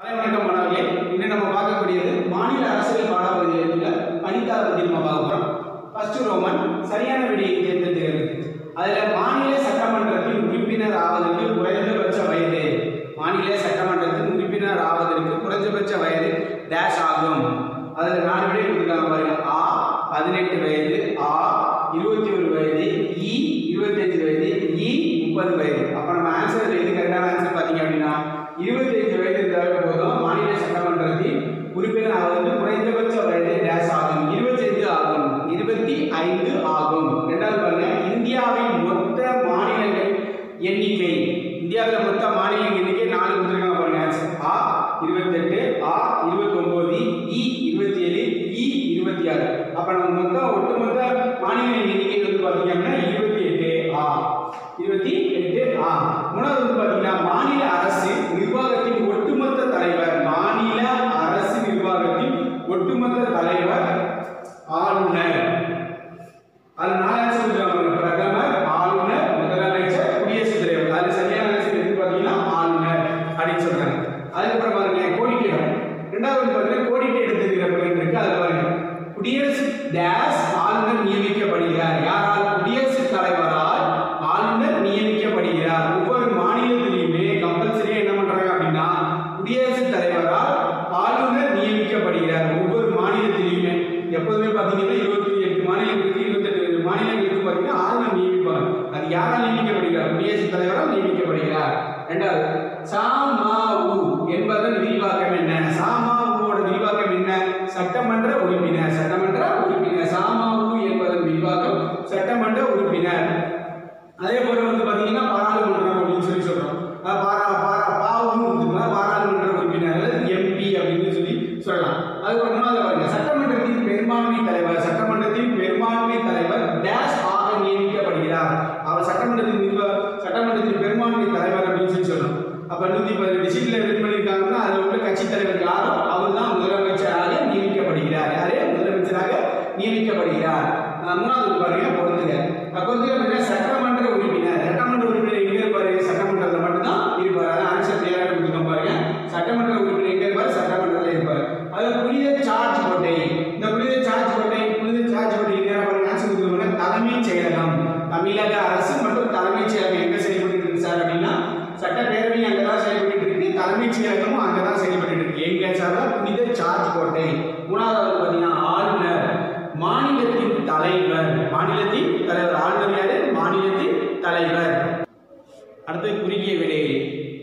காலை வணக்கம் மாணவர்களே இன்று நம்ம பார்க்கக்கூடியது மாநில அரசியல் பாடப்பகுதியில் உள்ள பணித்தாள பற்றி நம்ம பார்க்க போகிறோம் ஃபர்ஸ்ட் ரோமன் சரியான விடையை தேர்ந்தெடுக்கிறது அதில் மாநில சட்டமன்றத்தின் உறுப்பினர் ஆவதற்கு குறைந்தபட்ச வயது மாநில சட்டமன்றத்தின் உறுப்பினர் ஆவதற்கு குறைந்தபட்ச வயது டேஷ் ஆகும் அதில் நாலு விடை கொடுத்துருக்காங்க பாருங்க ஆ பதினெட்டு வயது ஆ இருபத்தி ஒரு வயது இ இருபத்தஞ்சு வயது இ முப்பது வயது அப்போ நம்ம ஆன்சர் எது கரெக்டான ஆன்சர் பார்த்தீங்க அப்படின்னா இருபத்தஞ்சு வயது இருந்தாலே போதும் மாநில சட்டமன்றத்தில் உறுப்பினர் ஆவது குறைந்தபட்ச வயது டேஷ் ஆகும் இருபத்தஞ்சு ஆகும் இருபத்தி ஐந்து ஆகும் ரெண்டாவது பாருங்க இந்தியாவின் மொத்த மாநிலங்கள் எண்ணிக்கை இந்தியாவில் மொத்த மாநில எண்ணிக்கை நாலு கொடுத்துருக்காங்க பாருங்க ஆன்சர் ஆ இருபத்தெட்டு ஆ இருபத்தொம்போது இ இருபத்தி ஏழு இ இருபத்தி ஆறு அப்போ நம்ம மொத்தம் ஒட்டுமொத்த மாநில எண்ணிக்கை வந்து பார்த்தீங்க அப்படின்னா இருபத்தி எட்டு ஆ இருபத்தி எட்டு ஆ மூணாவது வந்து பார்த்தீங்கன்னா மாநில அரசு நிர்வாகத்தின் ஒட்டுமொத்த தலைவர் மாநில அரசு நிர்வாகத்தின் ஒட்டுமொத்த தலைவர் ஆளுநர் அது நாலு ஆன்சர் கொடுத்துருக்காங்க பிரதமர் ஆளுநர் முதலமைச்சர் குடியரசுத் தலைவர் அது சரியான ஆன்சர் எது பார்த்தீங்கன்னா ஆளுநர் அப்படின்னு சொல்றாங்க அதுக்கப்புறம் பாருங்க கோரிக்கைகள் ரெண்டாவது வந்து பார்த்தீங்கன்னா கோரிக்கை எடுத்துக்கிற பகுதி இருக்கு அது பாருங்க குடியரசு டேஸ் ஆளுநர் நியமிக்கப்படுகிறார் யாரால் குடியரசுத் தலைவரால் ஆளுநர் நியமிக்கப்படுகிறார் ஒவ்வொரு மாநிலத்திலையுமே கம்பல்சரியா என்ன பண்றாங்க அப்படின்னா குடியரசுத் தலைவரால் ஆளுநர் நியமிக்கப்படுகிறார் ஒவ்வொரு மாநிலத்திலையுமே எப்போதுமே பார்த்தீங்கன்னா இருபத்தி எட்டு மாநிலங்களுக்கு இருபத்தெட்டு மாநிலங்களுக்கு பார்த்தீங்கன்னா ஆளுநர் நியமிப்பாங்க அது யாரால் நியமிக்கப்படுகிறார் குடியரசுத் தலைவரால் நியமிக்கப்படுகிறார் ரெண்டாவது சாமாவு என்பதன் விரிவாக்கம் என்ன சாமாவுவோட விரிவாக்கம் என்ன சட்டமன்ற உறுப்பினர் சட்டமன்ற உறுப்பினர் சாமாவு என்பதன் விரிவாக்கம் சட்டமன்ற உறுப்பினர் அதே போல வந்து பாத்தீங்கன்னா பாராளுமன்றம் அப்படின்னு சொல்லி சொல்றோம் அஹ் பாரா பாரா பாவுன்னு கொடுத்துருந்தா பாராளுமன்ற உறுப்பினர் அல்லது எம்பி அப்படின்னு சொல்லி சொல்லலாம் அதுக்கு மூணாவது பாருங்க சட்டமன்றத்தின் பெரும்பான்மை தலைவர் சட்டமன்றத்தின் பெரும்பான்மை தலைவர் டேஷ் ஆக நியமிக்கப்படுகிறார் அவர் சட்டமன்றத்தின் நிர்வ சட்டமன்றத்தின் பெரும்பான்மை தலைவர் அப்படின்னு சொல்லி சொல்றோம் அப்ப நூத்தி பதினெட்டு சீட்ல வின் பண்ணியிருக்காங்கன்னா அதுல உள்ள கட்சி தலைவர் யாரோ அவர் தான் முதலமைச்சராக நியமிக்கப்படுகிறார் யாரு முதலமைச்சராக நியமிக்கப்படுகிறார் அஹ் மூணாவது பாருங்க பொறுத்துக அப்ப வந்து அப்படின்னா சட்டமன்ற உறுப்பினர் சட்டமன்ற உறுப்பினர் எங்க இருப்பாரு சட்டமன்றத்தில் மட்டும்தான் இருப்பாரு அதான் ஆன்சர் கிளியராக கொடுத்துருக்கோம் பாருங்க சட்டமன்ற உறுப்பினர் எங்க இருப்பாரு சட்டமன்றத்தில் இருப்பாரு அது புனித சார்ஜ் கோட்டை இந்த புனித சார்ஜ் கோட்டை புனித சார்ஜ் கோட்டை எங்க பாருங்க ஆன்சர் கொடுத்துருக்காங்க தலைமைச் செயலகம் தமிழக அரசு மற்றும் தலைமைச் செயலகம் எங்க செயல்பட்டு இருக்கு சார் அப்படின்னா சட்டப்பேரவை அங்கதான் செயல்பட்டு இருக்கு தலைமைச் செயலகமும் அங்கதான் செயல்பட்டு இருக்கு எங்க சார் புனித சார்ஜ் கோட்டை மூணாவது பார்த்தீங்கன்னா ஆளுநர் மாநிலத்தின் தலைவர் மாநிலத்தின் தலைவர் ஆளுநர் யாரு மாநிலத்தின் தலைவர் அடுத்து குறுகிய விடையெளி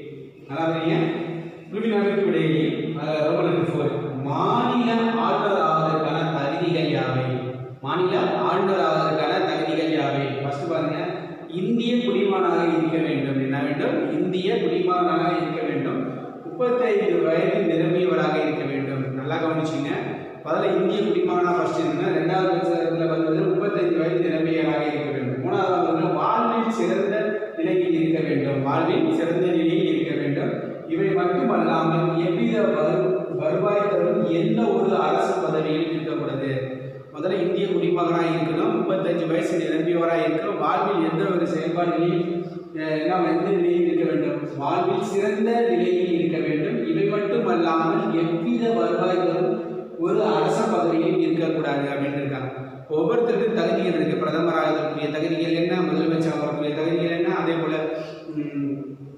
அதாவது உறுப்பினருக்கு விடையெளி ரோமனுக்கு ஃபோர் மாநில ஆளுநர் ஆவதற்கான தகுதிகள் யாவை மாநில ஆளுநர் ஆவதற்கான தகுதிகள் யாவை ஃபர்ஸ்ட் பாருங்க இந்திய குடிமகனாக இருக்க வேண்டும் என்ன வேண்டும் இந்திய குடிமகனாக இருக்க வேண்டும் முப்பத்தைந்து வயது நிரம்பியவராக இருக்க வேண்டும் நல்லா கவனிச்சுங்க முதல்ல இந்திய குடிமகனாக ஃபர்ஸ்ட் இருக்குன்னா ரெண்டாவது பட்சத்தில் வந்து முப்பத்தைந்து வயது நிரம்பியவராக இருக்க வேண்டும் மூணாவது வந்து வாழ்வில் சிறந்த நிலையில் இருக்க வேண்டும் வாழ்வில் சிறந்த நிலையில் இருக்க வேண்டும் இவை மட்டுமல்லாமல் எவ்வித வரு- வருவாய் தரும் எந்த ஒரு அரசு பதவியிலும் இருக்கக்கூடாது முதல்ல இந்திய குடிமகனாக இருக்கணும் முப்பத்தஞ்சு வயசு நிரம்பியவராக இருக்கணும் வாழ்வில் எந்த ஒரு செயல்பாடுகளில் அஹ், நாம் எந்த நிலையில் இருக்க வேண்டும் வாழ்வில் சிறந்த நிலையில் இருக்க வேண்டும் இவை மட்டுமல்லாமல் எவ்வித வருவாய் தரும் ஒரு அரச பதவியிலும் இருக்கக்கூடாது அப்படின்னு இருக்காங்க ஒவ்வொருத்தருக்கும் தகுதிகள் இருக்கு பிரதமர் ஆகிறதுக்குரிய தகுதிகள் என்ன முதலமைச்சர் ஆகிறதுக்குரிய தகுதிகள் என்ன அதே போல ம்,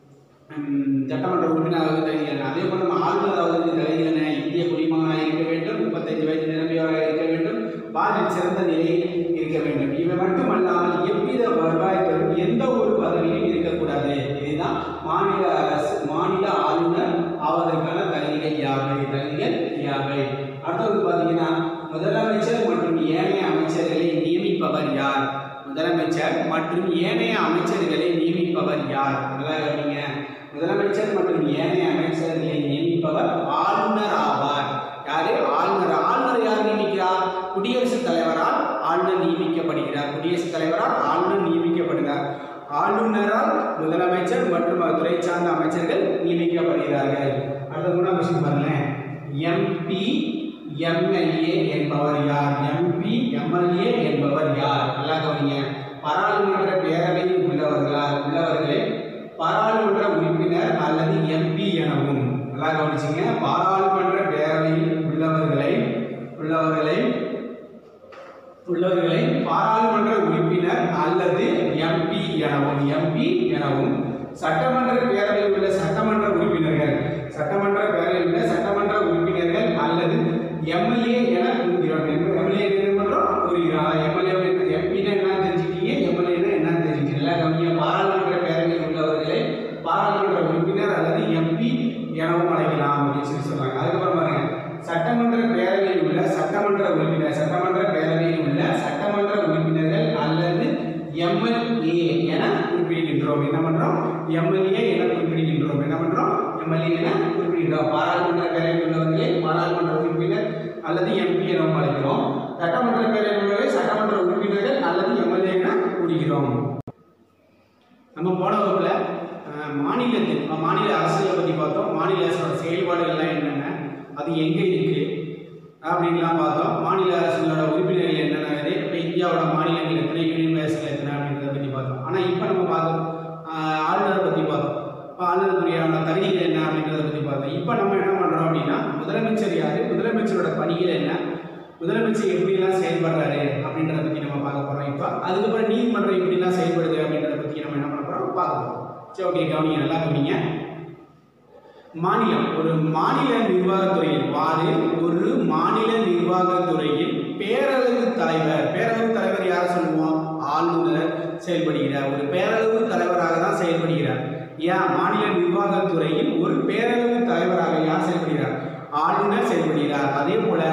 ம், சட்டமன்ற உறுப்பினர் ஆகிறது தகுதிகள் என்ன அதே போல நம்ம ஆளுநர் ஆகிறது தகுதிகள் என்ன இந்திய குடிமகனாக இருக்க வேண்டும் முப்பத்தஞ்சு வயது நிரம்பியவராக இருக்க வேண்டும் வாழ்வில் சிறந்த நிலையில் இருக்க வேண்டும் இவை மட்டுமல்லாமல் எவ்வித வருவாய் தரும் எந்த ஒரு பதவியும் இருக்கக்கூடாது இதுதான் மாநில அரசு மாநில ஆளுநர் ஆவதற்கான தகுதிகள் யாவை தகுதிகள் யாவை அடுத்தது பார்த்தீங்கன்னா முதலமைச்சர் மற்றும் ஏனைய அமைச்சர்களை நியமிப்பவர் யார் முதலமைச்சர் மற்றும் ஏனைய அமைச்சர்களை நியமிப்பவர் யார் நல்லா கவனிங்க முதலமைச்சர் மற்றும் ஏனைய அமைச்சர்களை நியமிப்பவர் ஆளுநர் ஆவார் யாரு ஆளுநர் ஆளுநர் யார் நியமிக்கிறார் குடியரசுத் தலைவரால் ஆளுநர் நியமிக்கப்படுகிறார் குடியரசுத் தலைவரால் ஆளுநர் நியமிக்கப்படுகிறார் ஆளுநரால் முதலமைச்சர் மற்றும் துறை சார்ந்த அமைச்சர்கள் நியமிக்கப்படுகிறார்கள் அடுத்த மூணாவது விஷயம் பாருங்களேன் எம்பி எம்எல்ஏ என்பவர் யார் எம்பி எம்எல்ஏ என்பவர் யார் நல்லா கவனிங்க பாராளுமன்ற பேரவையில் உள்ளவர்களா உள்ளவர்களே பாராளுமன்ற உறுப்பினர் அல்லது எம்பி எனவும் நல்லா கவனிச்சுங்க பாராளுமன்ற பேரவையில் உள்ளவர்களை உள்ளவர்களை உள்ளவர்களை பாராளுமன்ற உறுப்பினர் அல்லது எம்பி எனவும் எம்பி எனவும் சட்டமன்ற பேரவையில் உள்ள சட்டமன்ற உறுப்பினர்கள் சட்டமன்ற பேரவையில் உள்ள சட்டமன்ற உறுப்பினர்கள் அல்லது எம்எல்ஏ என கூறுகிறோம் எம்எல்ஏ என்ன பண்றோம் கூறுகிறோம் எம்எல்ஏ எம்பினா என்ன தெரிஞ்சுக்கிட்டீங்க எம்எல்ஏனா என்ன தெரிஞ்சுக்கல கவனிய பாராளுமன்ற பேரவையில் உள்ளவர்களை பாராளுமன்ற உறுப்பினர் அல்லது எம்பி எனவும் அழைக்கலாம் அப்படின்னு சொல்லி சொல்றாங்க அதுக்கப்புறம் பாருங்க சட்டமன்ற பேரவையில் உள்ள சட்டமன்ற உறுப்பினர் சட்டமன்ற பேரவையில் உள்ள சட்டமன்ற உறுப்பினர்கள் அல்லது எம்எல்ஏ என குறிப்பிடுகின்றோம் என்ன பண்றோம் எம்எல்ஏ என குறிப்பிடுகின்றோம் என்ன பண்றோம் எம்எல்ஏ என குறிப்பிடுகின்றோம் பாராளுமன்ற பேரவையில் உள்ளவர்களை பாராளுமன்ற உறுப்பினர் அல்லது எம்பி எனவும் அழைக்கிறோம் சட்டமன்ற பேரவையில் உள்ளவரை சட்டமன்ற உறுப்பினர்கள் அல்லது எம்எல்ஏ என கூறுகிறோம் நம்ம போன வகுப்புல அஹ், மாநிலத்தின் அஹ், மாநில அரசியலை பற்றி பார்த்தோம் மாநில அரசோட செயல்பாடுகள்லாம் என்னென்ன அது எங்கே இருக்கு அப்படின்லாம் பார்த்தோம் மாநில அரசுகளோட உறுப்பினர்கள் என்னென்ன இது இப்போ இந்தியாவோட மாநிலங்கள் எத்தனை யூனியன் பிரதேசங்கள் எத்தனை அப்படின்றத பற்றி பார்த்தோம் ஆனால் இப்போ நம்ம பார்த்தோம் அஹ், ஆளுநரை பற்றி பார்த்தோம் இப்போ ஆளுநருக்குரியான தகுதிகள் என்ன அப்படின்றத பற்றி பார்த்தோம் இப்போ நம்ம என்ன பண்ணுறோம் அப்படின்னா முதலமைச்சர் யார் முதலமைச்சரோட பணிகள் என்ன முதலமைச்சர் எப்படிலாம் செயல்படுறாரு அப்படின்றத பற்றி நம்ம பார்க்க போகிறோம் இப்போ அதுக்கப்புறம் நீதிமன்றம் எப்படிலாம் செயல்படுது அப்படின்றத பற்றி நம்ம என்ன பண்ண போகிறோம் பார்க்க போகிறோம் சரி ஓகே கவனிங்க நல்லா கவனிங்க மாநிலம் ஒரு மாநில நிர்வாகத்துறையில் வாரு ஒரு மாநில நிர்வாகத்துறையில் பேரளவு தலைவர் பேரளவு தலைவர் யார் சொல்லுவோம் ஆளுநர் செயல்படுகிறார் ஒரு பேரளவு தலைவராக தான் செயல்படுகிறார் ஏன் மாநில நிர்வாகத்துறையில் ஒரு பேரளவு தலைவராக யார் செயல்படுகிறார் ஆளுநர் செயல்படுகிறார் அதே போல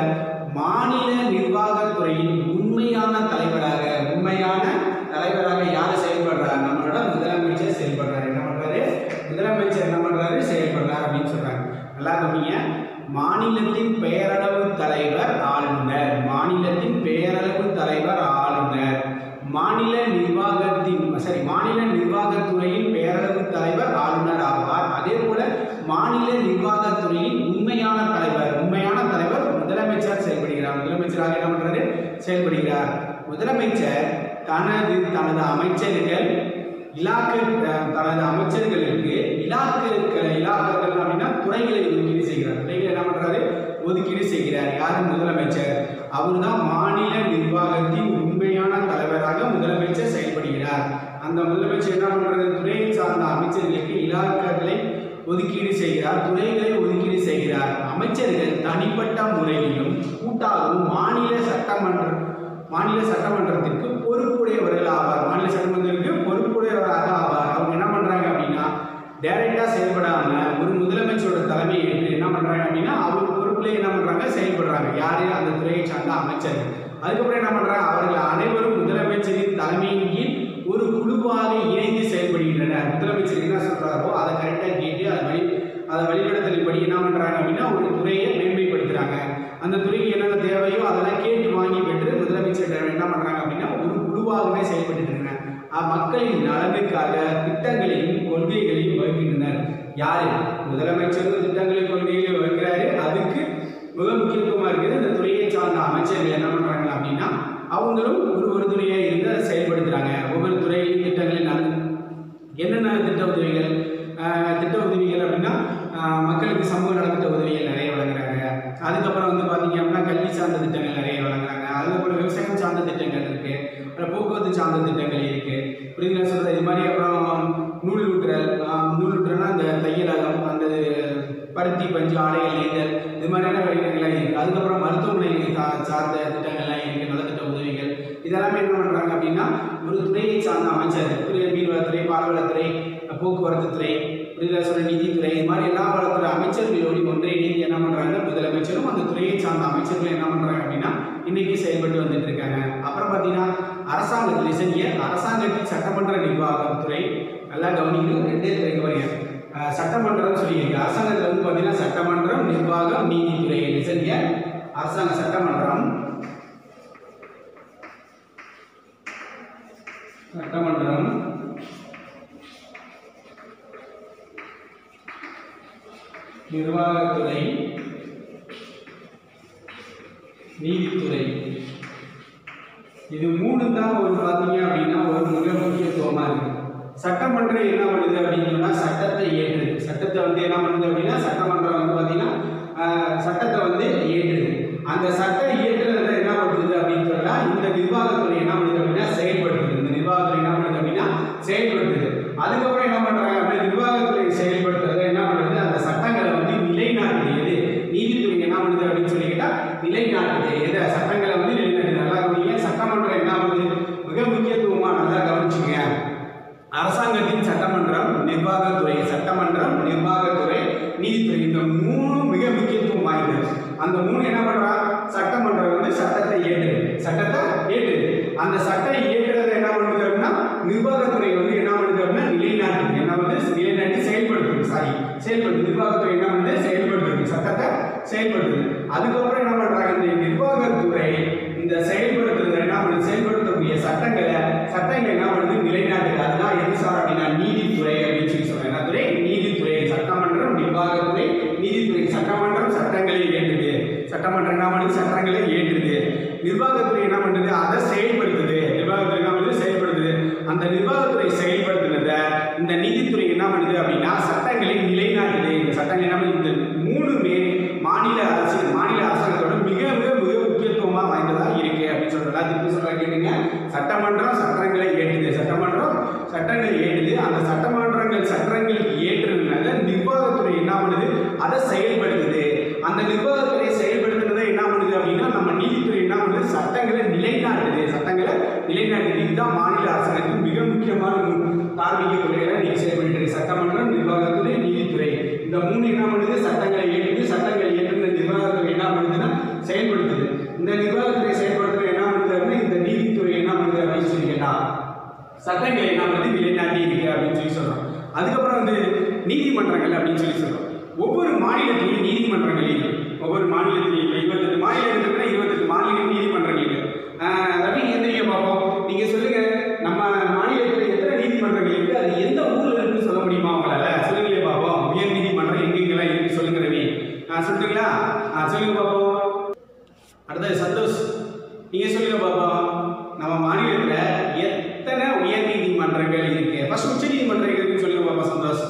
மாநில நிர்வாகத்துறையின் உண்மையான தலைவராக உண்மையான தலைவராக யார் செயல்படுறார் நம்மளோட முதலமைச்சர் செயல்படுறாரு என்ன பண்றாரு முதலமைச்சர் என்ன பண்றாரு செயல்படுறாரு அப்படின்னு சொல்றாங்க நல்லா கவனிங்க மாநிலத்தின் பெயரளவு தலைவர் ஆளுநர் மாநிலத்தின் பெயரளவு தலைவர் ஆளுநர் மாநில நிர்வாகத்தின் சரி மாநில நிர்வாகத்துறையின் பெயரளவு தலைவர் ஆளுநர் ஆவார் அதே போல மாநில நிர்வாகத்துறையின் உண்மையான தலைவர் உண்மையான தலைவர் முதலமைச்சர் செயல்படுகிறார் முதலமைச்சராக என்ன பண்றாரு செயல்படுகிறார் முதலமைச்சர் தனது தனது அமைச்சர்கள் இலாக்கு அஹ், தனது அமைச்சர்களுக்கு இலாக்குகள் இலாக்குகள் அப்படின்னா துறைகளை ஒதுக்கீடு செய்கிறார் துறைகளை என்ன பண்றாரு ஒதுக்கீடு செய்கிறார் யாரு முதலமைச்சர் அவர் தான் மாநில நிர்வாகத்தின் உண்மையான தலைவராக முதலமைச்சர் செயல்படுகிறார் அந்த முதலமைச்சர் என்ன பண்றது துறையை சார்ந்த அமைச்சர்களுக்கு இலாக்குகளை ஒதுக்கீடு செய்கிறார் துறைகளை ஒதுக்கீடு செய்கிறார் அமைச்சர்கள் தனிப்பட்ட முறையிலும் கூட்டாகவும் மாநில சட்டமன்ற மாநில சட்டமன்றத்திற்கு பொறுப்புடையவர்கள் ஆவார் மாநில சட்டமன்றத்திற்கு பொறுப்புடையவராக ஆவார் அவங்க என்ன பண்றாங்க அப்படின்னா டைரக்டா செயல்படாம ஒரு முதலமைச்சரோட தலைமை ஏற்று என்ன பண்றாங்க அப்படின்னா அவர் பொறுப்புல என்ன பண்றாங்க செயல்படுறாங்க யாரு அந்த துறையை சார்ந்த அமைச்சர் அதுக்கப்புறம் என்ன பண்றாங்க அவர்கள் அனைவரும் முதலமைச்சரின் தலைமையின் கீழ் ஒரு குழுவாக இணைந்து செயல்படுகின்றனர் முதலமைச்சர் என்ன சொல்றாரோ அதை கரெக்டாக கேட்டு அதை வழி அதை வழிநடத்தலின்படி என்ன பண்றாங்க அப்படின்னா ஒரு துறையை மேன்மைப்படுத்துறாங்க அந்த துறைக்கு என்னென்ன தேவையோ அதெல்லாம் கேட்டு வாங்கி பெற்று முதலமைச்சர் என்ன பண்றாங்க அப்படின்னா ஒரு குழுவாகவே செயல்பட்டு இருக்காங்க அஹ் மக்களின் நலனுக்காக திட்டங்களையும் கொள்கைகளையும் வகுக்கின்றனர் யாரு முதலமைச்சர் திட்டங்களையும் கொள்கைகளையும் வகுக்கிறாரு அதுக்கு மிக முக்கியத்துவமா இருக்குது இந்த துறையை சார்ந்த அமைச்சர்கள் என்ன பண்றாங்க அப்படின்னா அவங்களும் ஒரு ஒரு துறையை இருந்து அதை செயல்படுத்துறாங்க ஒவ்வொரு துறையிலும் திட்டங்களை நல் என்னென்ன திட்ட உதவிகள் ஆஹ் திட்ட உதவிகள் அப்படின்னா ஆஹ் மக்களுக்கு சமூக நலத்திட்ட உதவிகள் நிறைய வழங்குறாங்க அதுக்கப்புறம் வந்து பார்த்தீங்க அப்படின்னா கல்வி சார்ந்த திட்டங்கள் நிறைய வழங்குறாங்க அதுக்கப்புறம் விவசாயம் சார்ந்த திட்டங்கள் இருக்கு அப்புறம் போக்குவரத்து சார்ந்த திட்டங்கள் இருக்கு புரியுதுங்களா சொல்றது இது மாதிரி அப்புறம் நூல் ஊற்றல் ஆஹ் நூல் ஊற்றல்னா அந்த தையலகம் அந்த பருத்தி பஞ்சு ஆடைகள் நெய்தல் இது மாதிரியான வேலைகள்லாம் இருக்கு அதுக்கப்புறம் மருத்துவமனை சா- சார்ந்த திட்டங்கள்லாம் இருக்கு நலத்திட்ட உதவிகள் இதெல்லாமே என்ன பண்றாங்க அப்படின்னா ஒரு துறையை சார்ந்த அமைச்சர் புரியுது மீன்வளத்துறை பால்வளத்துறை போக்குவரத்து துறை புரியுதா சொல்ற நிதித்துறை இது மாதிரி எல்லா வளத்துறை அமைச்சர்களோடு ஒன்றிணைந்து என்ன பண்றாங்க முதலமைச்சரும் அந்த துறையை சார்ந்த அமைச்சர்கள் என்ன பண்றாங்க அப்படின்னா இன்னைக்கு செயல்பட்டு வந்துட்டு இருக்காங்க அப்புறம் பார்த்தீங்கன்னா அரசாங்கத்தில் லிசனிய அரசாங்கத்தின் சட்டமன்ற நிர்வாகம் துறை நல்லா கவனிக்கணும் ரெண்டே துறைக்கு வரீங்க அஹ் சட்டமன்றம் சொல்லியிருக்கு அரசாங்கத்தில் வந்து பார்த்தீங்கன்னா சட்டமன்றம் நிர்வாகம் நீதித்துறை லிசனிய அரசாங்க சட்டமன்றம் சட்டமன்றம் நிர்வாகத்துறை நீதித்துறை இது மூணு தான் ஒரு பார்த்தீங்க அப்படின்னா ஒரு மிக முக்கியத்துவமாக இருக்கு சட்டமன்றம் என்ன பண்ணுது அப்படின்னு சொன்னா சட்டத்தை ஏற்றுது சட்டத்தை வந்து என்ன பண்ணுது அப்படின்னா சட்டமன்றம் வந்து பார்த்தீங்கன்னா ஆஹ், சட்டத்தை வந்து ஏற்றுது அந்த சட்டம் இயற்றுறத என்ன பண்ணுது அப்படின்னு சொன்னா இந்த நிர்வாகத்துறை என்ன பண்ணுது அப்படின்னா செயல்படுத்துது இந்த நிர்வாகத்துறை என்ன பண்ணுது அப்படின்னா செயல்படுத்துது அதுக்கப்புறம் என்ன பண்றாங்க அப்படின்னா நிர்வாகத்துறை செயல்படுத்துறத என்ன பண்ணுது அந்த சட்டங்களை வந்து நிலைநாட்டுது எது நீதித்துறை என்ன பண்ணுது அப்படின்னு சொல்லிக்கிட்டா நிலைநாட்டுது எது சட்டங்களை வந்து நிலைநாட்டுது நல்லா கவனிங்க சட்டமன்றம் என்ன பண்ணுது மிக முக்கியத்துவமா நல்லா கவனிச்சுங்க அரசாங்கத்தின் சட்டமன்றம் நிர்வாகத்துறை சட்டமன்றம் நிர்வாகத்துறை நீதித்துறை இந்த மூணு மிக முக்கியத்துவம் வாய்ந்தது அந்த மூணு என்ன பண்றா சட்டமன்றம் வந்து சட்டத்தை ஏற்றுது சட்டத்தை ஏற்றுது அந்த சட்டம் ஏற்றுறதை என்ன பண்ணுது அப்படின்னா நிர்வாகத்துறை வந்து என்ன பண்ணுது அப்படின்னா நிலைநாட்டுது என்ன வந்து நிலைநாட்டி செயல்படுத்துது சாரி செயல்படுது நிர்வாகத்துறை என்ன பண்ணுது செயல்படுத்துது சட்டத்தை செயல்படுத்துது அதுக்கப்புறம் என்ன பண்றாங்க இந்த நிர்வாகத்துறை இந்த செயல்படுத்துறது என்ன பண்ணுது செயல்படுத்தக்கூடிய சட்டங்களை சட்டங்களை என்ன பண்ணுது நிலைநாட்டுது அதுதான் எது சார் அப்படின்னா நீதித்துறை அப்படின்னு சொல்லி சொல்றேன் என்ன துறை நீதித்துறை சட்டமன்றம் நிர்வாகத்துறை நீதித்துறை சட்டமன்றம் சட்டங்களை ஏற்றுது சட்டமன்றம் என்ன பண்ணுது சட்டங்களை ஏற்றுது நிர்வாகத்துறை என்ன பண்ணுது அதை செயல்படுத்துது நிர்வாகத்துறை என்ன பண்ணுது செயல்படுத்துது அந்த நிர்வாகத்துறை செயல்படுத்துனத இந்த நீதித்துறை என்ன பண்ணுது அப்படின்னா சட்டங்களை நிலைநாட்டுது இந்த சட்டங்கள் என்ன பண்ணுது? இந்த மூணுமே மாநில அரசு மாநில அரசாங்கத்தோட மிக மிக மிக முக்கியத்துவமா வாய்ந்ததா இருக்கு அப்படின்னு சொல்றதா திருப்பி சொல்ற கேட்டுங்க சட்டமன்றம் சட்டங்களை ஏற்றுது சட்டமன்றம் சட்டங்களை ஏற்றுது அந்த சட்டமன்றங்கள் சட்டங்கள் ஏற்றுறதுனால நிர்வாகத்துறை என்ன பண்ணுது அதை செயல்படுத்துது அந்த நிர்வாகத்துறை செயல்படுத்துறதை என்ன பண்ணுது அப்படின்னா நம்ம நீதித்துறை என்ன பண்ணுது சட்டங்களை நிலைநாட்டுது சட்டங்களை நிலைநாட்டுது இதுதான் மாநில அரசாங்கத்தின் மிக முக்கியமான மு- தார்மீக கொள்கைகளை நீங்க செயல்பட்டு இருக்கு. சட்டமன்றம் நிர்வாகத்துறை நீதித்துறை இந்த மூணு என்ன பண்ணுது சட்டங்களை ஏற்றுது சட்டங்களை ஏற்றுன நிர்வாகத்துறை என்ன பண்ணுதுன்னா செயல்படுத்துது இந்த நிர்வாகத்துறை செயல்படுத்துறது என்ன பண்ணுது அப்படின்னா இந்த நீதித்துறை என்ன பண்ணுது அப்படின்னு சொல்லி கேட்டா சட்டங்களை என்ன பண்ணுது நிலைநாட்டி இருக்கு அப்படின்னு சொல்லி சொல்றோம் அதுக்கப்புறம் வந்து நீதிமன்றங்கள் அப்படின்னு சொல்லி சொல்றோம் ஒவ்வொரு மாநிலத்திலையும் நீதிமன்றங்கள் இருக்கு ஒவ்வொரு மாநிலத்திலையும் இப்போ இருபத்தெட்டு மாநிலம் இருக்குன்னா இருபத்தெட்டு மாநில நீதிமன்றங்கள் இருக்கு ஆஹ் ரவி எந்திரிக்க பார்ப்போம் நீங்க சொல்லுங்க நம்ம மாநிலத்தில் எத்தனை நீதிமன்றங்கள் இருக்கு அது எந்த ஊர்ல இருக்குன்னு சொல்ல முடியுமா உங்களால சொல்லுங்களே பார்ப்போம் உயர் நீதிமன்றம் எங்கெங்கெல்லாம் இருக்கு சொல்லுங்க ரவி ஆஹ் சொல்றீங்களா ஆஹ் சொல்லுங்க பார்ப்போம் அடுத்தது சந்தோஷ் நீங்க சொல்லுங்க பாப்போம் நம்ம மாநிலத்துல எத்தனை உயர் நீதிமன்றங்கள் இருக்கு ஃபர்ஸ்ட் உச்ச நீதிமன்றம் எங்க இருக்குன்னு சொல்லுங்க பாப்பா சந்தோஷ்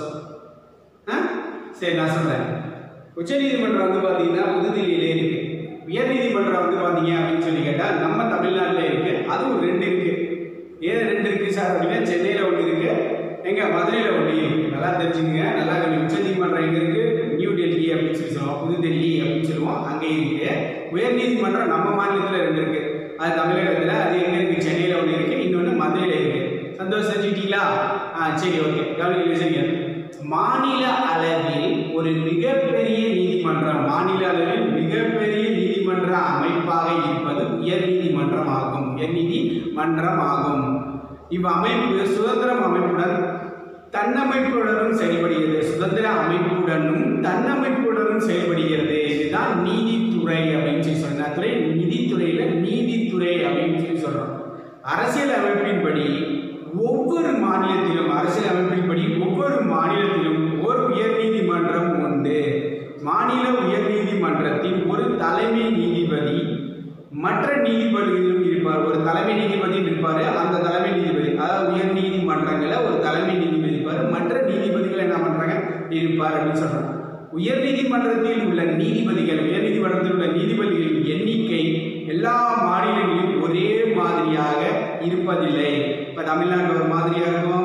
ஆ? சரி நான் சொல்றேன் உச்ச நீதிமன்றம் வந்து பாத்தீங்கன்னா புதுதில்லியில இருக்கு உயர் நீதிமன்றம் வந்து பாத்தீங்க அப்படின்னு சொல்லி கேட்டா நம்ம தமிழ்நாட்டுல இருக்கு அதுவும் ரெண்டு இருக்கு ஏன் ரெண்டு இருக்கு சார் அப்படின்னா சென்னையில ஒன்று இருக்கு எங்க மதுரையில ஒன்று இருக்கு நல்லா தெரிஞ்சுங்க நல்லா கொஞ்சம் உச்ச நீதிமன்றம் எங்க இருக்கு நியூ டெல்லி அப்படின்னு சொல்லி சொல்லுவோம் புதுடெல்லி அப்படின்னு சொல்லுவோம் அங்கே இருக்கு உயர் நீதிமன்றம் நம்ம மாநிலத்துல ரெண்டு இருக்கு அது தமிழகத்துல அது எங்க இருக்கு சென்னையில ஒன்று இருக்கு இன்னொன்று மதுரையில இருக்கு சந்தோஷம் செஞ்சுட்டீங்களா ஆ சரி ஓகே கவனிக்க சரிங்க மாநில அளவில் ஒரு மிகப்பெரிய நீதிமன்றம் மாநில அளவில் மிகப்பெரிய நீதிமன்ற அமைப்பாக இருப்பது உயர் நீதிமன்றம் ஆகும் உயர் நீதிமன்றம் ஆகும் இவ்வமைப்பு சுதந்திரம் அமைப்புடன் தன்னமைப்புடனும் செயல்படுகிறது சுதந்திர அமைப்புடனும் தன்னமைப்புடனும் செயல்படுகிறது இதுதான் நீதித்துறை அப்படின்னு சொல்லி சொன்ன துறை நிதித்துறையில நீதித்துறை அப்படின்னு சொல்லி சொல்றோம் அரசியல் அமைப்பின்படி ஒவ்வொரு மாநிலத்திலும் அரசியல் அமைப்பின்படி ஒவ்வொரு மாநிலத்திலும் ஒரு உயர் நீதிமன்றம் உண்டு மாநில உயர் நீதிமன்றத்தின் ஒரு தலைமை நீதிபதி மற்ற நீதிபதிகளும் இருப்பார் ஒரு தலைமை நீதிபதி இருப்பாரு அந்த தலைமை நீதிபதி அதாவது உயர் நீதிமன்றங்கள ஒரு தலைமை நீதிபதி இருப்பார் மற்ற நீதிபதிகள் என்ன பண்றாங்க இருப்பார் அப்படின்னு சொல்றாங்க உயர் நீதிமன்றத்தில் உள்ள நீதிபதிகள் உயர் நீதிமன்றத்தில் உள்ள நீதிபதிகளின் எண்ணிக்கை எல்லா மாநிலங்களிலும் ஒரே மாதிரியாக இருப்பதில்லை இப்ப தமிழ்நாட்டில் ஒரு மாதிரியா இருக்கும்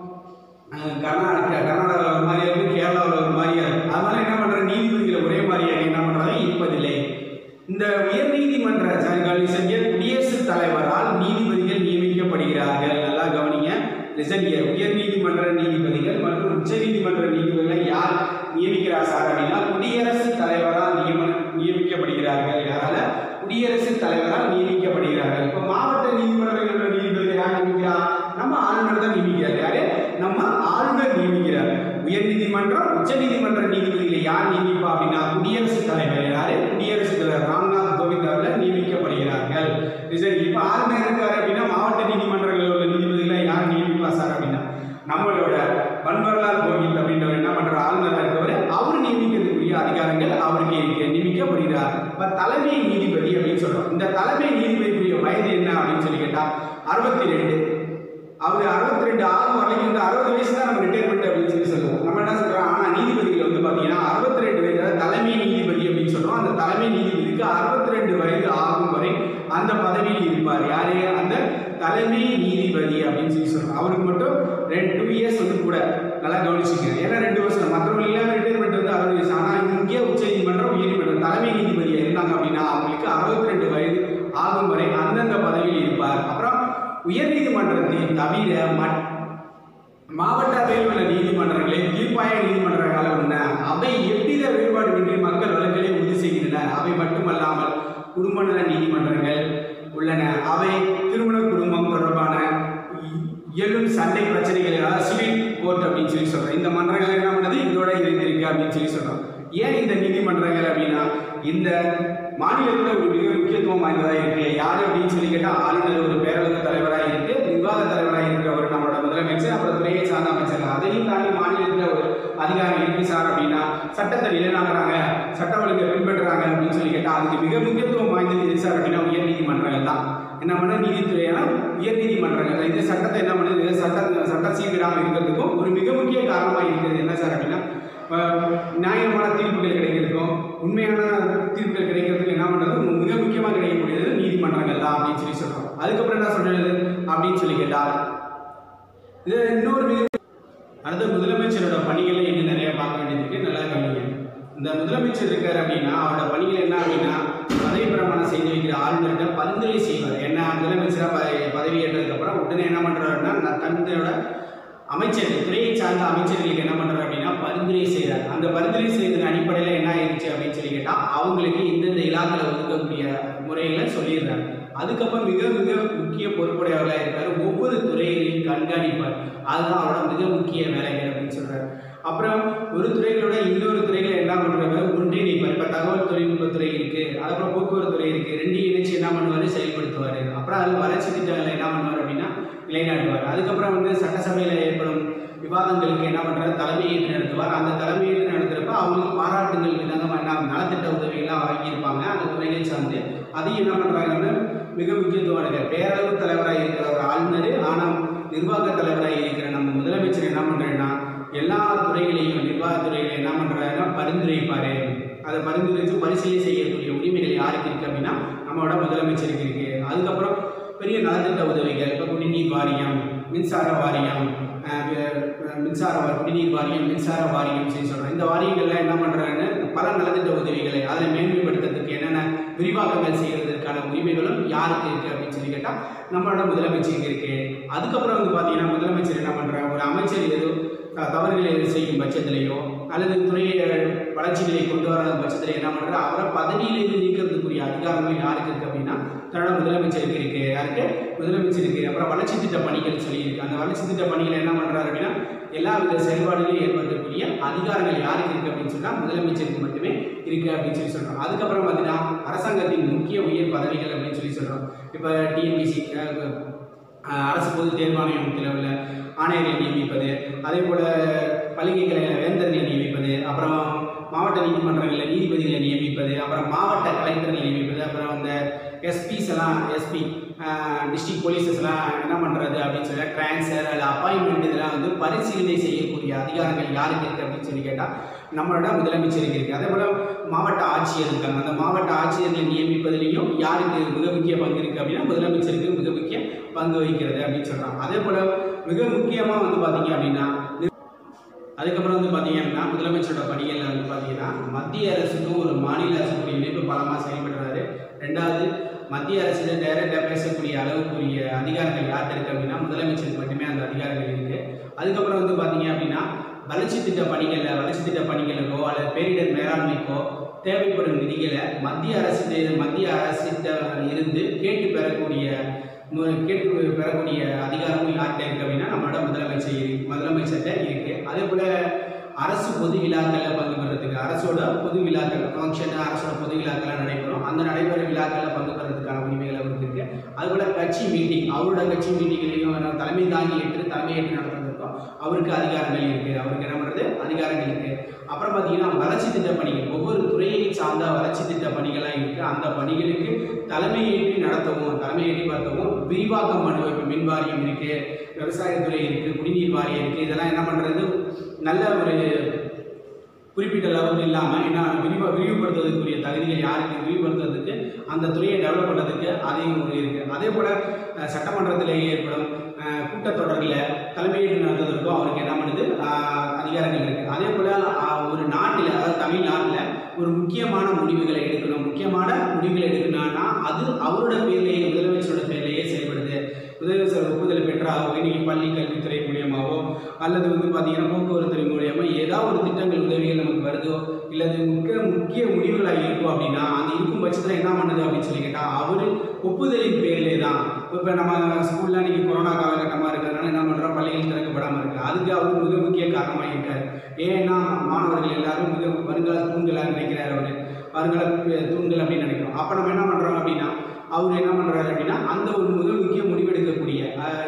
அஹ் கர்நாடகா கர்நாடகாவில் ஒரு மாதிரியா இருக்கும் கேரளாவில் ஒரு மாதிரியா இருக்கும் அதனால என்ன பண்ற நீதிபதிகள் ஒரே மாதிரியாக என்ன பண்றாங்க இருப்பதில்லை இந்த உயர் நீதிமன்ற கல்வி செஞ்ச குடியரசுத் தலைவரால் நீதிபதிகள் நியமிக்கப்படுகிறார்கள் நல்லா கவனிங்க லிசன் ஹியர் உயர் நீதிமன்ற நீதிபதிகள் மற்றும் உச்ச நீதிமன்ற நீதிபதிகளை யார் நியமிக்கிறார் சார் அப்படின்னா குடியரசுத் தலைவரால் நியமன நியமிக்கப்படுகிறார்கள் யாரால குடியரசுத் தலைவரால் நியமிக்கப்படுகிறார்கள் இப்போ மாவட்ட நீதிமன்றங்களோட நீதிபதிகள் யார் நியமிக்கிறார் நம்ம ஆளுநர் தான் நியமிக்கிறார் யாரு நம்ம ஆளுநர் நியமிக்கிறார் உயர் நீதிமன்றம் உச்ச நீதிமன்ற நீதிபதிகளை யார் நியமிப்பா அப்படின்னா குடியரசுத் தலைவர் யாரு குடியரசுத் தலைவர் ராம்நாத் கோவிந்த் அவர்கள் நியமிக்கப்படுகிறார்கள் சரி இப்போ ஆளுநர் இருக்காரு அப்படின்னா மாவட்ட நீதிமன்றங்களில் உள்ள நீதிபதிகளை யார் நியமிப்பா சார் அப்படின்னா நம்மளோட பன்வர்லால் கோவிந்த் அப்படின்றவர் என்ன பண்ற ஆளுநராக இருக்கவர் அவர் நியமிக்கிறதுக்குரிய அதிகாரங்கள் அவருக்கு இருக்கு நியமிக்கப்படுகிறார் இப்ப தலைமை நீதிபதி அப்படின்னு சொல்றோம் இந்த தலைமை நீதிபதிக்குரிய வயது என்ன அப்படின்னு சொல்லி கேட்டா அறுபத்தி ரெண்டு அவர் அறுபத்தி ரெண்டு ஆகும் வரைக்கும் வந்து அறுபது வயசு தான் நம்ம ரிட்டையர்மெண்ட் அப்படின்னு சொல்லி சொல்லுவோம் நம்ம என்ன சொல்றோம் ஆனால் நீதிபதிகள் வந்து பார்த்தீங்கன்னா அறுபத்தி ரெண்டு வயது அதாவது தலைமை நீதிபதி அப்படின்னு சொல்றோம் அந்த தலைமை நீதிபதிக்கு அறுபத்தி ரெண்டு வயது ஆகும் வரை அந்த பதவியில் இருப்பார் யாரு அந்த தலைமை நீதிபதி அப்படின்னு சொல்லி சொல்றோம் அவருக்கு மட்டும் ரெண்டு டூ இயர்ஸ் வந்து கூட நல்லா கவனிச்சுக்கங்க ஏன்னா ரெண்டு வருஷம் மற்றவங்க எல்லாமே ரிட்டையர்மெண்ட் வந்து அறுபது வயசு ஆனால் இங்கே உச்ச நீதிமன்றம் உயர்நீதிமன்றம் தலைமை நீதிபதியாக இருந்தாங்க அப்படின்னா அவங்களுக்கு அறுபத்தி ரெண்டு வயது ஆகும் வரை அந்தந்த பதவியில் இருப்பார் அப்புறம் உயர்நீதிமன்றத்தில் தவிர மற்ற மாவட்ட அளவில் உள்ள நீதிமன்றங்களை தீர்ப்பாய நீதிமன்றங்களாக உள்ளன அவை எவ்வித வேறுபாடுமின்றி மக்கள் வழக்குகளை உறுதி செய்கின்றன அவை மட்டுமல்லாமல் குடும்ப நல நீதிமன்றங்கள் உள்ளன அவை திருமண குடும்பம் தொடர்பான இ- இயலும் சண்டை பிரச்சனைகள் அதாவது சிவில் கோர்ட் அப்படின்னு சொல்லி சொல்றோம் இந்த மன்றங்கள் என்ன பண்ணுது இதோட இணைந்திருக்கு அப்படின்னு சொல்லி சொல்றோம் ஏன் இந்த நீதிமன்றங்கள் அப்படின்னா இந்த மாநிலத்தில் ஒரு மிக முக்கியத்துவம் வாய்ந்ததாக இருக்கு யாரு அப்படின்னு சொல்லி கேட்டால் ஆளுநர் ஒரு பேரவைத் தலைவராக இருக்கு நிர்வாக தலைவராக இருக்கிறவர் நம்மளோட முதலமைச்சர் அப்புறம் துறையை சார்ந்த அமைச்சர் அதையும் தாண்டி மாநிலத்தில் ஒரு அதிகாரம் இருக்கு சார் அப்படின்னா சட்டத்தை நிலைநாட்டுறாங்க சட்ட ஒழுங்கை பின்பற்றுறாங்க அப்படின்னு சொல்லி கேட்டால் அதுக்கு மிக முக்கியத்துவம் வாய்ந்தது எது சார் அப்படின்னா உயர் நீதிமன்றங்கள் தான் என்ன பண்ண நீதித்துறையான உயர் நீதிமன்றங்கள் இந்த சட்டத்தை என்ன பண்ணுது சட்ட சட்ட சீர்கிடாமல் இருக்கிறதுக்கும் ஒரு மிக முக்கிய காரணமாக இருக்கிறது என்ன சார் அப்படின்னா அஹ், நியாயமான தீர்ப்புகள் கிடைக்கிறதுக்கும் உண்மையான தீர்ப்புகள் கிடைக்கிறதுக்கு என்ன பண்ணுறது மிக முக்கியமாக கிடைக்கக்கூடியது நீதிமன்றங்கள் தான் அப்படின்னு சொல்லி சொல்றோம் அதுக்கப்புறம் என்ன சொல்றது அப்படின்னு சொல்லி கேட்டால் இது இன்னொரு மிக அடுத்த முதலமைச்சரோட பணிகளை இன்னும் நிறைய பார்க்க வேண்டியது இருக்கு நல்லா கவனிங்க இந்த முதலமைச்சர் இருக்காரு அப்படின்னா அவரோட பணிகள் என்ன அப்படின்னா பதவி பிரமாணம் செய்து வைக்கிற ஆளுநர்கிட்ட பரிந்துரை செய்வார் என்ன முதலமைச்சராக ப பதவி ஏற்றதுக்கு அப்புறம் உடனே என்ன பண்றாருன்னா நான் தன்னோட அமைச்சர்கள் துறையை சார்ந்த அமைச்சர்களுக்கு என்ன பண்றாரு அப்படின்னா பரிந்துரை செய்கிறார் அந்த பரிந்துரை செய்ததன் அடிப்படையில் என்ன ஆயிடுச்சு அப்படின்னு சொல்லி கேட்டால் அவங்களுக்கு இந்தந்த இலாக்களை ஒதுக்கக்கூடிய முறைகளை சொல்லிடுறாங்க அதுக்கப்புறம் மிக மிக முக்கிய பொறுப்புடையவர்களாக இருக்காரு ஒவ்வொரு துறைகளையும் கண்காணிப்பார் அதுதான் அவரோட மிக முக்கிய வேலைகள் அப்படின்னு சொல்றாரு அப்புறம் ஒரு துறைகளோட இன்னொரு துறைகளை என்ன பண்றாங்க ஒன்றிணைப்பார் இப்போ தகவல் தொழில்நுட்பத்துறை இருக்கு அதுக்கப்புறம் போக்குவரத்து துறை இருக்கு ரெண்டு இணைச்சு என்ன பண்ணுவார் செயல்படுத்துவார் அப்புறம் அதில் வளர்ச்சி திட்டங்களை என்ன பண்ணுவார் அப்படின்னா நிலைநாட்டுவார் அதுக்கப்புறம் வந்து சட்டசபையில் ஏற்படும் விவாதங்களுக்கு என்ன பண்றாரு தலைமையேற்று நடத்துவார் அந்த தலைமையேற்று நடத்துறப்ப அவங்களுக்கு பாராட்டுங்கள் விதமாக என்ன நலத்திட்ட உதவிகள்லாம் வாங்கியிருப்பாங்க அந்த துறையை சார்ந்து அதையும் என்ன பண்றாங்கன்னா மிக முக்கியத்துவம் இருக்கு பேரளவு தலைவராக இருக்கிற ஒரு ஆளுநர் ஆனால் நிர்வாக தலைவராக இருக்கிற நம்ம முதலமைச்சர் என்ன பண்றேன்னா எல்லா துறைகளையும் நிர்வாகத்துறைகளையும் என்ன பண்றாருன்னா பரிந்துரைப்பாரு அதை பரிந்துரைத்து பரிசீலனை செய்யக்கூடிய உரிமைகள் யாருக்கு இருக்கு அப்படின்னா நம்மளோட முதலமைச்சருக்கு இருக்கு அதுக்கப்புறம் பெரிய நலத்திட்ட உதவிகள் இப்போ குடிநீர் வாரியம் மின்சார வாரியம் அஹ் வி- மின்சார வா- குடிநீர் வாரியம் மின்சார வாரியம் சொல்லி சொல்கிறோம் இந்த வாரியங்கள்லாம் என்ன பண்ணுறாங்க பல நலத்திட்ட உதவிகளை அதை மேன்மைப்படுத்துறதுக்கு என்னென்ன விரிவாக்கங்கள் செய்யறதுக்கான உரிமைகளும் யாருக்கு இருக்குது அப்படின்னு சொல்லி கேட்டால் நம்மளோட முதலமைச்சருக்கு இருக்கு அதுக்கப்புறம் வந்து பார்த்தீங்கன்னா முதலமைச்சர் என்ன பண்ணுறாங்க ஒரு அமைச்சர் ஏதோ த- தவறுகளை எதுவும் செய்யும் பட்சத்திலேயோ அல்லது துறையை வளர்ச்சிகளை கொண்டு வராத பட்சத்தில் என்ன பண்ணுறாரு அவரை பதவியிலிருந்து நீக்கிறதுக்குரிய அதிகாரங்கள் யாருக்கு இருக்குது அப்படின்னா தன்னோட முதலமைச்சருக்கு இருக்கு யாருக்கு முதலமைச்சருக்கு அப்புறம் வளர்ச்சி திட்ட பணிகள் சொல்லியிருக்கு அந்த வளர்ச்சி திட்ட பணிகளை என்ன பண்ணுறாரு அப்படின்னா எல்லா வித செயல்பாடுகளையும் ஏற்படுத்தக்கூடிய அதிகாரங்கள் யாருக்கு இருக்கு அப்படின்னு சொன்னால் முதலமைச்சருக்கு மட்டுமே இருக்கு அப்படின்னு சொல்லி சொல்றோம் அதுக்கப்புறம் பார்த்தீங்கன்னா அரசாங்கத்தின் முக்கிய உயர் பதவிகள் அப்படின்னு சொல்லி சொல்றோம் இப்போ டிஎன்பிசி அரசு பொது தேர்வாணையத்தில் உள்ள ஆணையர்களை நியமிப்பது அதே போல பள்ளிகளை வேந்தர்களை நியமிப்பது அப்புறம் மாவட்ட நீதிமன்றங்களில் நீதிபதிகளை நியமிப்பது அப்புறம் மாவட்ட கலெக்டர்களை நியமிப்பது அப்புறம் அந்த எஸ்பிஸ் எல்லாம் எஸ்பி டிஸ்ட்ரிக்ட் போலீஸஸ் எல்லாம் என்ன பண்ணுறது அப்படின்னு சொல்லி ட்ரான்ஸ்ஃபர் அல்ல அப்பாயின்மெண்ட் இதெல்லாம் வந்து பரிசீலனை செய்யக்கூடிய அதிகாரங்கள் யாருக்கு இருக்குது அப்படின்னு சொல்லி கேட்டால் நம்மளோட முதலமைச்சருக்கு இருக்குது அதே போல் மாவட்ட ஆட்சியர் இருக்காங்க அந்த மாவட்ட ஆட்சியர்களை நியமிப்பதிலையும் யாருக்கு மிக முக்கிய பங்கு இருக்குது அப்படின்னா முதலமைச்சருக்கு மிக முக்கிய பங்கு வகிக்கிறது அப்படின்னு சொல்கிறாங்க அதே போல் மிக முக்கியமாக வந்து பார்த்தீங்க அப்படின்னா அதுக்கப்புறம் வந்து பார்த்தீங்க அப்படின்னா முதலமைச்சரோட பணிகளில் வந்து பார்த்தீங்கன்னா மத்திய அரசுக்கும் ஒரு மாநில அரசுக்குரிய இணைப்பு பலமாக செயல்படுறாரு ரெண்டாவது மத்திய அரசு டைரக்டாக பேசக்கூடிய அளவுக்குரிய அதிகாரங்கள் யார்கிட்ட இருக்குது அப்படின்னா முதலமைச்சருக்கு மட்டுமே அந்த அதிகாரங்கள் இருக்குது அதுக்கப்புறம் வந்து பார்த்தீங்க அப்படின்னா வளர்ச்சி திட்ட பணிகளில் வளர்ச்சி திட்ட பணிகளுக்கோ அல்லது பேரிடர் மேலாண்மைக்கோ தேவைப்படும் நிதிகளை மத்திய அரசு மத்திய அரசிட்ட இருந்து கேட்டு பெறக்கூடிய மு- கேட்டு பெறக்கூடிய அதிகாரமும் யார்கிட்ட இருக்கு அப்படின்னா நம்மளோட முதலமைச்சர் இரு- முதலமைச்சர்கிட்ட இருக்கு அதே போல அரசு பொது விழாக்களில் பங்கு பெறதுக்கு அரசோட பொது விழாக்கள் ஃபங்க்ஷன் அரசோட பொது விழாக்கள்லாம் நடைபெறும் அந்த நடைபெற விழாக்களில் பங்கு பெறதுக்கான உரிமைகள் அவருக்கு இருக்கு அதுபோல கட்சி மீட்டிங் அவரோட கட்சி மீட்டிங்லையும் தலைமை தாங்கி ஏற்று தலைமை ஏற்று நடத்துறதுக்கும் அவருக்கு அதிகாரங்கள் இருக்கு அவருக்கு என்ன பண்றது அதிகாரங்கள் இருக்கு அப்புறம் பார்த்தீங்கன்னா வளர்ச்சி திட்ட பணிகள் ஒவ்வொரு துறையை சார்ந்த வளர்ச்சி திட்ட பணிகள்லாம் இருக்கு அந்த பணிகளுக்கு தலைமையேற்றி நடத்தவும் தலைமையேற்றி பார்த்தவும் விரிவாக்கம் பண்ணுவோம் இப்போ மின் வாரியம் இருக்கு விவசாயத்துறை இருக்கு குடிநீர் வாரியம் இருக்கு இதெல்லாம் என்ன பண்றது நல்ல ஒரு குறிப்பிட்ட லெவல் இல்லாமல் என்ன விரிவ விரிவுபடுத்துவதற்குரிய தகுதிகள் யாருக்கு விரிவுபடுத்துறதுக்கு அந்த துறையை டெவலப் பண்ணுறதுக்கு அதையும் ஒரு இருக்குது அதே போல் அஹ், சட்டமன்றத்தில் ஏற்படும் அஹ், கூட்டத்தொடரில் தலைமையேற்று நடத்துவதற்கும் அவருக்கு என்ன பண்ணுது அஹ், அதிகாரங்கள் இருக்குது அதே போல் ஒரு நாட்டில் அதாவது தமிழ்நாட்டில் ஒரு முக்கியமான முடிவுகளை எடுக்கணும் முக்கியமான முடிவுகளை எடுக்கணும்னா அது அவரோட பேர்லேயே முதலமைச்சரோட பேர்லேயே செயல்படுது முதலமைச்சர் ஒப்புதல் பெற்றாகவோ இன்னைக்கு பள்ளி கல்வித்துறை மூலியமாவோ அல்லது வந்து பார்த்தீங்கன்னா போக்குவரத்து துறை மூலியமா ஏதாவது ஒரு திட்டங்கள் உதவிகள் நமக்கு வருதோ இல்லது முக்கிய முக்கிய முடிவுகளாக இருக்கும் அப்படின்னா அந்த இருக்கும் பட்சத்தில் என்ன பண்ணுது அப்படின்னு சொல்லி கேட்டால் அவர் ஒப்புதலின் பேரிலே தான் இப்போ நம்ம ஸ்கூலில் இன்னைக்கு கொரோனா காலகட்டமாக இருக்கிறதுனால என்ன பண்ணுறோம் பள்ளிகள் திறக்கப்படாமல் இருக்கு அதுக்கு அவர் மிக முக்கிய காரணமாக இருக்கார் ஏன்னா மாணவர்கள் எல்லாரும் மிக வருங்கால தூண்களாக நினைக்கிறார் அவர் வருங்கால பே- தூண்கள் அப்படின்னு நினைக்கிறோம் அப்போ நம்ம என்ன பண்ணுறோம் அப்படின்னா அவர் என்ன பண்ணுறாரு அப்படின்னா அந்த ஒரு மிக முக்கிய முடிவெடுக்கக்கூடிய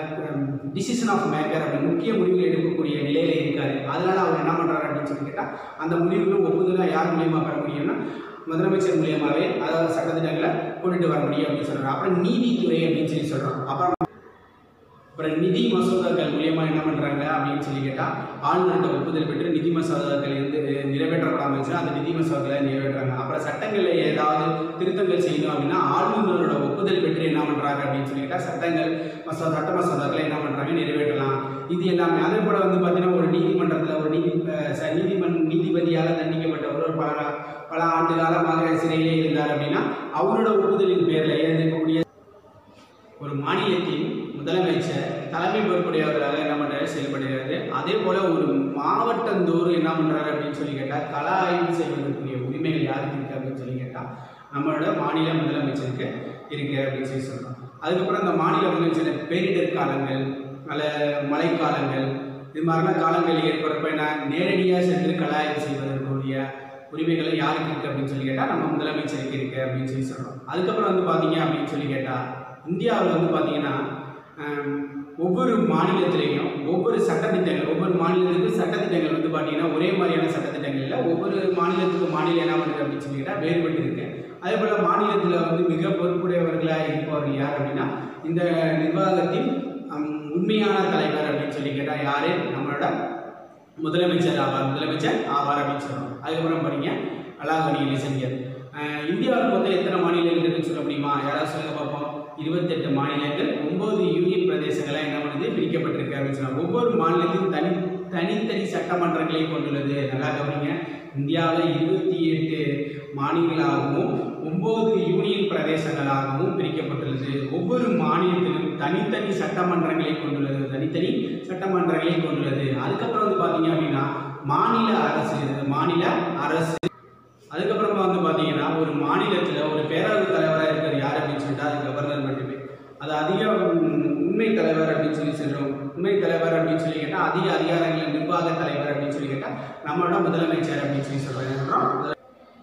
டிசிஷன் ஆஃப் மேக்கர் அப்படி முக்கிய முடிவுகள் எடுக்கக்கூடிய நிலையில இருக்காரு அதனால அவர் என்ன பண்றாரு அப்படின்னு சொல்லி கேட்டால் அந்த முடிவுகளும் ஒப்புதலாக யார் மூலியமா பெற முடியும்னா முதலமைச்சர் மூலியமாவே அதாவது சட்டத்திட்டங்களை கொண்டுட்டு வர முடியும் அப்படின்னு சொல்றாரு அப்புறம் நீதித்துறை அப்படின்னு சொல்லி சொல்றோம் அப்புறம் அப்புறம் நிதி மசோதாக்கள் மூலியமா என்ன பண்றாங்க அப்படின்னு சொல்லி கேட்டா ஆளுநர்கிட்ட ஒப்புதல் பெற்று நிதி மசோதாக்கள் வந்து நிறைவேற்றப்படாமல் இருந்துச்சுன்னா அந்த நிதி மசோதாக்களை நிறைவேற்றுறாங்க அப்புறம் சட்டங்களில் ஏதாவது திருத்தங்கள் செய்யணும் அப்படின்னா ஆளுநரோட ஒப்புதல் பெற்று என்ன பண்றாங்க அப்படின்னு சொல்லி கேட்டா சட்டங்கள் மசோதா சட்ட மசோதாக்களை என்ன பண்றாங்க நிறைவேற்றலாம் இது எல்லாமே அதே போல வந்து பார்த்தீங்கன்னா ஒரு நீதிமன்றத்தில் ஒரு நீதி அஹ் ச- நீதிமன் நீதிபதியால் தண்டிக்கப்பட்டவர் ஒரு பல பல ஆண்டு காலமாக சிறையிலே இருந்தார் அப்படின்னா அவரோட ஒப்புதலின் பேரில் இருக்கக்கூடிய ஒரு மாநிலத்தின் முதலமைச்சர் தலைமை பொறுப்புடையவராக என்ன பண்றாரு செயல்படுகிறது அதே போல ஒரு மாவட்டந்தோறும் என்ன பண்றாரு அப்படின்னு சொல்லி கேட்டா கள ஆய்வு செய்வதற்குரிய உரிமைகள் யாருக்கு இருக்கு அப்படின்னு சொல்லி கேட்டா நம்மளோட மாநில முதலமைச்சருக்கு இருக்கு அப்படின்னு சொல்லி சொல்றோம் அதுக்கப்புறம் இந்த மாநில முதலமைச்சர் பேரிடர் காலங்கள் அல்ல மழைக்காலங்கள் இது மாதிரிலாம் காலங்கள் ஏற்படுறப்ப என்ன நேரடியாக சென்று கள ஆய்வு செய்வதற்குரிய உரிமைகளை யாருக்கு இருக்கு அப்படின்னு சொல்லி கேட்டால் நம்ம முதலமைச்சருக்கு இருக்கு அப்படின்னு சொல்லி சொல்றோம் அதுக்கப்புறம் வந்து பார்த்தீங்க அப்படின்னு சொல்லி கேட்டால் இந்தியாவில் வந்து பார்த்தீங்கன்னா ஆம், ஒவ்வொரு மாநிலத்திலையும் ஒவ்வொரு சட்டத்திட்டங்கள் ஒவ்வொரு மாநிலத்துக்கும் சட்டத்திட்டங்கள் வந்து பார்த்தீங்கன்னா ஒரே மாதிரியான சட்டத்திட்டங்கள் இல்லை ஒவ்வொரு மாநிலத்துக்கு மாநிலம் என்ன பண்ணுது அப்படின்னு சொல்லி கேட்டால் வேறுபட்டு இருக்கு அதே போல் மாநிலத்தில் வந்து மிக பொறுப்புடையவர்களாக இருப்பவர்கள் யார் அப்படின்னா இந்த நிர்வாகத்தின் ஆம், உண்மையான தலைவர் அப்படின்னு சொல்லி கேட்டால் யாரு நம்மளோட முதலமைச்சர் ஆவார் முதலமைச்சர் ஆவார் அப்படின்னு சொல்றோம் அதுக்கப்புறம் படிங்க அலாகனி லிசனியர் இந்தியாவில் மொத்தம் எத்தனை மாநிலங்கள் இருக்குன்னு சொல்ல முடியுமா யாராவது சொல்லுங்க பார்ப்போம் இருபத்தெட்டு மாநிலங்கள் ஒன்பது யூனியன் பிரதேசங்களாக என்ன பண்ணுது பிரிக்கப்பட்டிருக்கு அப்படின்னு சொன்னாங்க ஒவ்வொரு மாநிலத்திலும் தனி தனித்தனி சட்டமன்றங்களை கொண்டுள்ளது நல்லா கவனிங்க இந்தியாவில் இருபத்தி எட்டு மாநிலங்களாகவும் ஒன்பது யூனியன் பிரதேசங்களாகவும் பிரிக்கப்பட்டுள்ளது ஒவ்வொரு மாநிலத்திலும் தனித்தனி சட்டமன்றங்களை கொண்டுள்ளது தனித்தனி சட்டமன்றங்களை கொண்டுள்ளது அதுக்கப்புறம் வந்து பார்த்தீங்க அப்படின்னா மாநில அரசு இது மாநில அரசு அதுக்கப்புறமா வந்து பார்த்தீங்கன்னா ஒரு மாநிலத்தில் ஒரு பேரவைத் தலைவராக இருக்கிறது யார் அப்படின்னு சொல்லிட்டு அது கவர்னர் மட்டுமே அது அதிக உம், உண்மை தலைவர் அப்படின்னு சொல்லி சொல்றோம் உண்மை தலைவர் அப்படின்னு சொல்லி கேட்டால் அதிக அதிகாரங்கள் நிர்வாக தலைவர் அப்படின்னு சொல்லி கேட்டால் நம்மளோட முதலமைச்சர் அப்படின்னு சொல்லி சொல்கிறோம்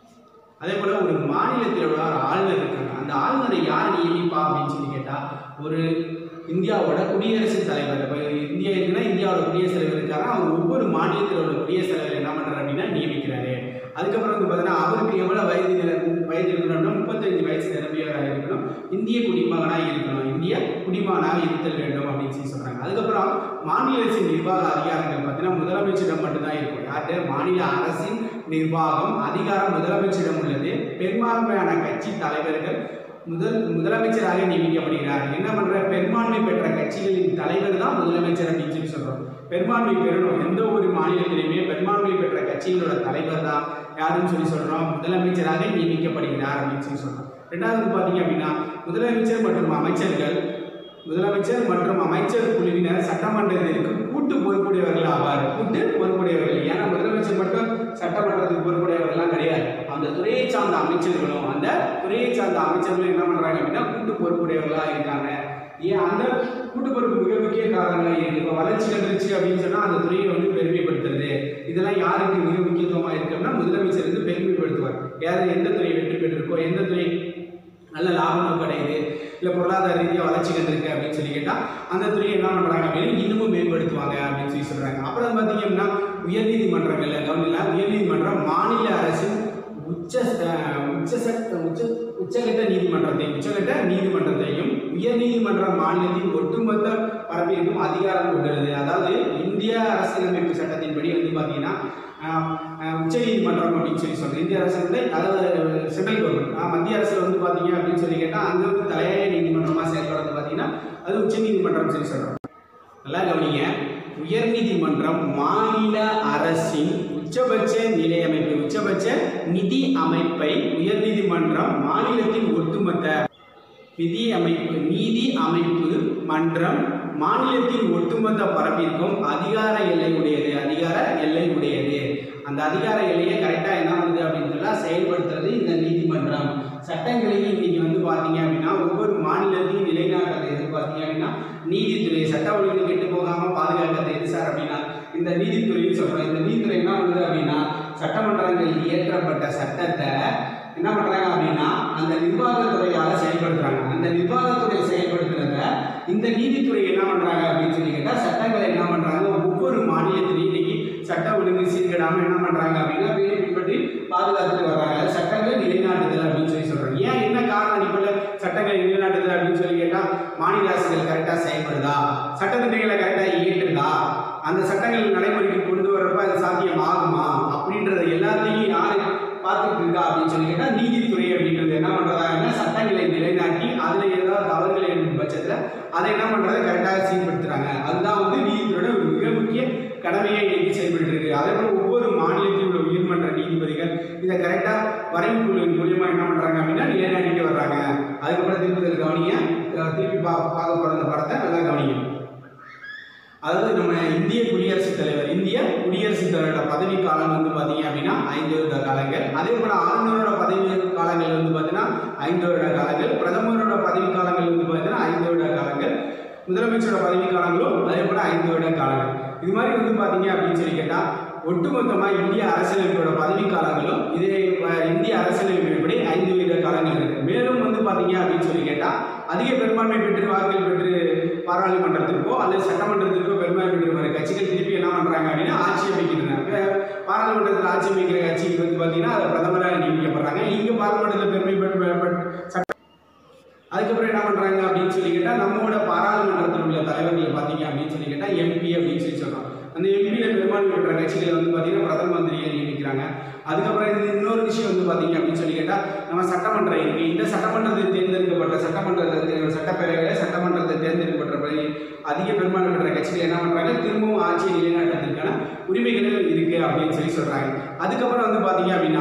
அதே போல ஒரு மாநிலத்தில் உள்ள ஒரு ஆளுநர் இருக்காங்க அந்த ஆளுநரை யார் நியமிப்பா அப்படின்னு சொல்லி கேட்டா ஒரு இந்தியாவோட குடியரசுத் தலைவர் இப்போ இந்தியா இருக்குன்னா இந்தியாவோட குடியரசுத் தலைவர் இருக்காரு அவர் ஒவ்வொரு மாநிலத்தில் உள்ள குடியரசுத் தலைவர் என்ன பண்றாரு அப்படின்னா நியமிக்கிறாரு அதுக்கப்புறம் வந்து பார்த்தீங்கன்னா அவருக்கு எவ்வளோ வயது நிர- வயது இருக்கணும்னா முப்பத்தஞ்சு வயசு நிரம்பியவராக இருக்கணும் இந்திய குடிமகனாக இருக்கணும் இந்திய குடிமகனாக இருத்தல் வேண்டும் அப்படின்னு சொல்லி சொல்றாங்க அதுக்கப்புறம் மாநில அரசின் நிர்வாக அதிகாரங்கள் பார்த்தீங்கன்னா முதலமைச்சரிடம் மட்டும்தான் இருக்கும் யார்கிட்ட மாநில அரசின் நிர்வாகம் அதிகாரம் முதலமைச்சரிடம் உள்ளது பெரும்பான்மையான கட்சி தலைவர்கள் முதல் முதலமைச்சராக நியமிக்கப்படுகிறார் என்ன பண்ற பெரும்பான்மை பெற்ற கட்சிகளின் தலைவர் தான் முதலமைச்சர் அப்படின்னு சொல்லி சொல்றோம் பெரும்பான்மை பெறணும் எந்த ஒரு மாநிலத்திலையுமே பெரும்பான்மை பெற்ற கட்சிகளோட தலைவர் தான் யாருன்னு சொல்லி சொல்றோம் முதலமைச்சராக நியமிக்கப்படுகிறார் அப்படின்னு சொல்லி சொல்றோம் ரெண்டாவது வந்து பாத்தீங்க அப்படின்னா முதலமைச்சர் மற்றும் அமைச்சர்கள் முதலமைச்சர் மற்றும் அமைச்சர் குழுவினர் சட்டமன்றத்திற்கு கூட்டு பொறுப்புடையவர்கள் ஆவார் கூட்டு பொறுப்புடையவர்கள் ஏன்னா முதலமைச்சர் மட்டும் சட்டமன்றத்துக்கு பொறுப்புடையவர்கள்லாம் கிடையாது அந்த துறையை சார்ந்த அமைச்சர்களும் அந்த துறையை சார்ந்த அமைச்சர்களும் என்ன பண்றாங்க அப்படின்னா கூட்டு பொறுப்புடையவர்களா இருக்காங்க ஏன் அந்த கூட்டு பொறுப்பு மிக முக்கிய காரணங்கள் இருக்கு இப்போ வளர்ச்சி வந்துருச்சு அப்படின்னு சொன்னா அந்த துறையை வந்து பெருமைப்படுத்துறது இதெல்லாம் யாருக்கு மிக முக்கியத்துவமா இருக்கு அப்படின்னா முதலமைச்சர் வந்து பெருமைப்படுத்துவார் யார் எந்த துறை வெற்றி பெற்றிருக்கோ எந்த துறை நல்ல லாபம் நோக்கடையுது இல்லை பொருளாதார ரீதியாக வளர்ச்சி கண்டிருக்கு அப்படின்னு சொல்லி கேட்டால் அந்த துறையை என்ன பண்ணுறாங்க அப்படின்னு இன்னமும் மேம்படுத்துவாங்க அப்படின்னு சொல்லி சொல்கிறாங்க அப்புறம் பார்த்தீங்க அப்படின்னா உயர்நீதிமன்றங்களில் கவர்மெண்ட்ல உயர்நீதிமன்றம் மாநில அரசின் உச்ச அஹ், உச்ச சட்ட உச்ச உச்சகட்ட நீதிமன்றத்தையும் உச்சகட்ட நீதிமன்றத்தையும் உயர்நீதிமன்ற மாநிலத்தின் ஒட்டுமொத்த பரப்பிற்கும் அதிகாரம் கொண்டுள்ளது அதாவது இந்திய அரசியலமைப்பு சட்டத்தின்படி வந்து பார்த்தீங்கன்னா அஹ், அஹ், உச்சநீதிமன்றம் அப்படின்னு சொல்லி சொல்றோம் இந்திய அரசு வந்து அதாவது சென்ட்ரல் கவர்மெண்ட் மத்திய அரசுல வந்து பார்த்தீங்க அப்படின்னு சொல்லி கேட்டால் அங்கே வந்து தலையாய நீதிமன்றமாக செயல்படுறது பார்த்தீங்கன்னா அது உச்சநீதிமன்றம் சொல்லி சொல்றோம் நல்லா கவனிங்க உயர்நீதிமன்றம் மாநில அரசின் உச்சபட்ச நிலை அமைப்பு உச்சபட்ச நிதி அமைப்பை உயர்நீதிமன்றம் மாநிலத்தின் ஒட்டுமொத்த நிதி அமைப்பு நீதி அமைப்பு மன்றம் மாநிலத்தின் ஒட்டுமொத்த பரப்பிற்கும் அதிகார எல்லை உடையது அதிகார எல்லை உடையது அந்த அதிகார எல்லையை கரெக்டாக என்ன பண்ணுது அப்படின்னு சொல்லா செயல்படுத்துறது இந்த நீதிமன்றம் சட்டங்களையும் இன்னைக்கு வந்து பார்த்தீங்க அப்படின்னா ஒவ்வொரு மாநிலத்தையும் நிலைநாட்டுறது எது பார்த்தீங்க அப்படின்னா நீதித்துறை சட்ட ஒழுங்கு கெட்டு போகாமல் பாதுகாக்கிறது எது சார் அப்படின்னா இந்த நீதித்துறைன்னு சொல்கிறோம் இந்த நீதித்துறை என்ன பண்ணுது அப்படின்னா சட்டமன்றங்களில் இயற்றப்பட்ட சட்டத்தை என்ன பண்றாங்க அப்படின்னா அந்த நிர்வாகத்துறையால செயல்படுத்துறாங்க அந்த நிர்வாகத்துறை செயல்படுத்துறத இந்த நீதித்துறை என்ன பண்றாங்க அப்படின்னு சொல்லி கேட்டா சட்டங்களை என்ன பண்றாங்க ஒவ்வொரு மாநிலத்திலையும் இன்னைக்கு சட்ட ஒழுங்கு சீர்கெடாம என்ன பண்றாங்க அப்படின்னா பேணி பின்பற்றி பாதுகாத்துட்டு வர்றாங்க அது சட்டங்களை நிலைநாட்டுதல் அப்படின்னு சொல்லி சொல்றாங்க ஏன் என்ன காரணம் அடிப்படையில் சட்டங்களை நிலைநாட்டுதல் அப்படின்னு சொல்லி கேட்டா மாநில அரசுகள் கரெக்டா செயல்படுதா சட்டத்திட்டங்களை கரெக்டா இயற்றுதா அந்த சட்டங்கள் நடைமுறைக்கு கொண்டு வரப்ப அது சாத்தியம் ஆகுமா அப்படின்றத எல்லாத்தையும் யாரு பார்த்துட்டு இருக்கா அப்படின்னு சொல்லி கேட்டால் நீதித்துறை அப்படின்றது என்ன பண்ணுறதாங்கன்னா சட்டங்களை நிலைநாட்டி அதில் ஏதாவது தவறுகள் இருக்கும் பட்சத்தில் அதை என்ன பண்ணுறது கரெக்டாக சீர்படுத்துறாங்க அதுதான் வந்து நீதித்துறையோட ஒரு மிக முக்கிய கடமையை இன்னைக்கு செயல்பட்டு இருக்கு அதே போல ஒவ்வொரு மாநிலத்தில் உள்ள உயர்மன்ற நீதிபதிகள் இதை கரெக்டாக வரைவு குழுவின் மூலியமா என்ன பண்ணுறாங்க அப்படின்னா நிலைநாட்டிட்டு வர்றாங்க அதுக்கப்புறம் திருப்பி கவனிங்க அஹ் திருப்பி பா பார்க்க போகிற அந்த படத்தை நல்லா கவனிங்க அதாவது நம்ம இந்திய குடியரசுத் தலைவர் இந்திய குடியரசுத் தலைவரோட பதவி காலம் வந்து பார்த்தீங்க அப்படின்னா ஐந்து வருட காலங்கள் அதே போல ஆளுநரோட பதவி காலங்கள் வந்து பார்த்தீங்கன்னா ஐந்து வருட காலங்கள் பிரதமரோட பதவி காலங்கள் வந்து பார்த்தீங்கன்னா ஐந்து வருட காலங்கள் முதலமைச்சரோட பதவி காலங்களும் அதே போல ஐந்து வருட காலங்கள் இது மாதிரி வந்து பார்த்தீங்க அப்படின்னு சொல்லி கேட்டால் ஒட்டுமொத்தமாக இந்திய அரசியலமைப்போட பதவி காலங்களும் இதே அஹ், இந்திய அரசியலமைப்பின்படி ஐந்து வருட காலங்கள் இருக்கு மேலும் வந்து பார்த்தீங்க அப்படின்னு சொல்லி கேட்டால் அதிக பெரும்பான்மை பெற்று வாக்குகள் பெற்று பாராளுமன்றத்திற்கோ அல்லது சட்டமன்றத்திற்கோ பெரும்பான்மை பெற்று வர கட்சிகள் திருப்பி என்ன பண்றாங்க அப்படின்னா ஆட்சி அமைக்கின்றன இப்ப பாராளுமன்றத்தில் ஆட்சி அமைக்கிற கட்சிக்கு வந்து பார்த்தீங்கன்னா அதை பிரதமராக நியமிக்கப்படுறாங்க இங்க பாராளுமன்றத்தில் பெருமை பெற்று பெற்று- சட்ட- அதுக்கப்புறம் என்ன பண்றாங்க அப்படின்னு சொல்லி கேட்டா நம்மளோட பாராளுமன்றத்தில் உள்ள தலைவர்களை பார்த்தீங்க அப்படின்னு சொல்லி கேட்டா எம்பி அப்படின்னு சொல்லி சொல்றோம் அந்த எம்பியில பெரும்பான்மை பெற்ற கட்சிகளை வந்து பார்த்தீங்கன்னா பிரதம மந்திரியை நியமிக்கிறாங்க அதுக்கப்புறம் இது இன்னொரு விஷயம் வந்து பார்த்தீங்க அப்படின்னு சொல்லி கேட்டா நம்ம சட்டமன்றம் இருக்கு இந்த சட்டமன்றத்தில் தேர்ந்தெடுக்கப்பட்ட சட்டமன்றத்தில் சட்டப்பேரவையில் சட்டமன்றத்தில் தேர்ந்தெடுக்கப்பட்ட பிறகு அதிக பெரும்பான்மை பெற்ற கட்சிகள் என்ன பண்றாங்க திரும்பவும் ஆட்சியை நிலைநாட்டுறதுக்கான உரிமைகள் இருக்கு அப்படின்னு சொல்லி சொல்றாங்க அதுக்கப்புறம் வந்து பார்த்தீங்க அப்படின்னா